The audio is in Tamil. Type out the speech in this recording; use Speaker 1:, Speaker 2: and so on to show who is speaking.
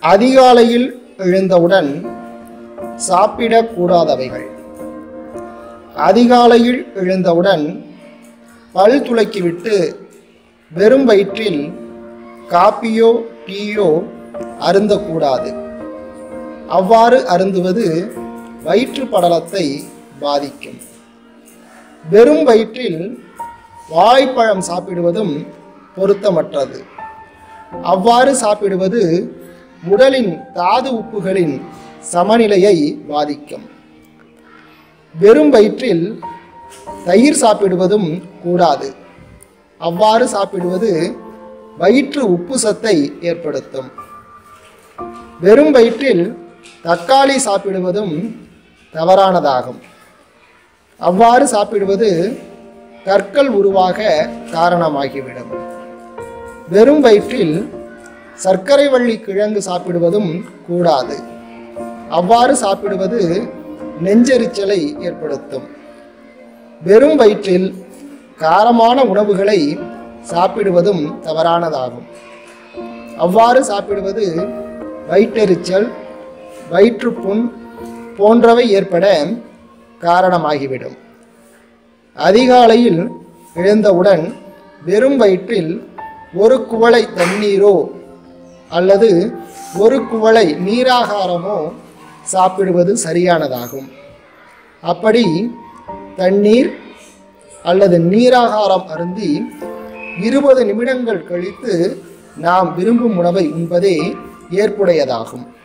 Speaker 1: அதிகாலையில் எழுந்தவுடன் சாப்பிடக்கூடாதவைகள் அதிகாலையில் எழுந்தவுடன் பல் துலக்கிவிட்டு வெறும் வயிற்றில் காப்பியோ டீயோ அருந்தக்கூடாது அவ்வாறு அருந்துவது வயிற்று படலத்தை பாதிக்கும் வெறும் வயிற்றில் வாழைப்பழம் சாப்பிடுவதும் பொருத்தமற்றது அவ்வாறு சாப்பிடுவது உடலின் தாது உப்புகளின் சமநிலையை பாதிக்கும் வெறும் வயிற்றில் தயிர் சாப்பிடுவதும் கூடாது அவ்வாறு சாப்பிடுவது வயிற்று உப்பு சத்தை ஏற்படுத்தும் வெறும் வயிற்றில் தக்காளி சாப்பிடுவதும் தவறானதாகும் அவ்வாறு சாப்பிடுவது கற்கள் உருவாக காரணமாகிவிடும் வெறும் வயிற்றில் சர்க்கரை வள்ளி கிழங்கு சாப்பிடுவதும் கூடாது அவ்வாறு சாப்பிடுவது நெஞ்செரிச்சலை ஏற்படுத்தும் வெறும் வயிற்றில் காரமான உணவுகளை சாப்பிடுவதும் தவறானதாகும் அவ்வாறு சாப்பிடுவது வயிற்றெரிச்சல் வயிற்றுப்புண் போன்றவை ஏற்பட காரணமாகிவிடும் அதிகாலையில் எழுந்தவுடன் வெறும் வயிற்றில் ஒரு குவளை தண்ணீரோ அல்லது ஒரு குவளை நீராகாரமோ சாப்பிடுவது சரியானதாகும் அப்படி தண்ணீர் அல்லது நீராகாரம் அருந்தி இருபது நிமிடங்கள் கழித்து நாம் விரும்பும் உணவை உண்பதே ஏற்புடையதாகும்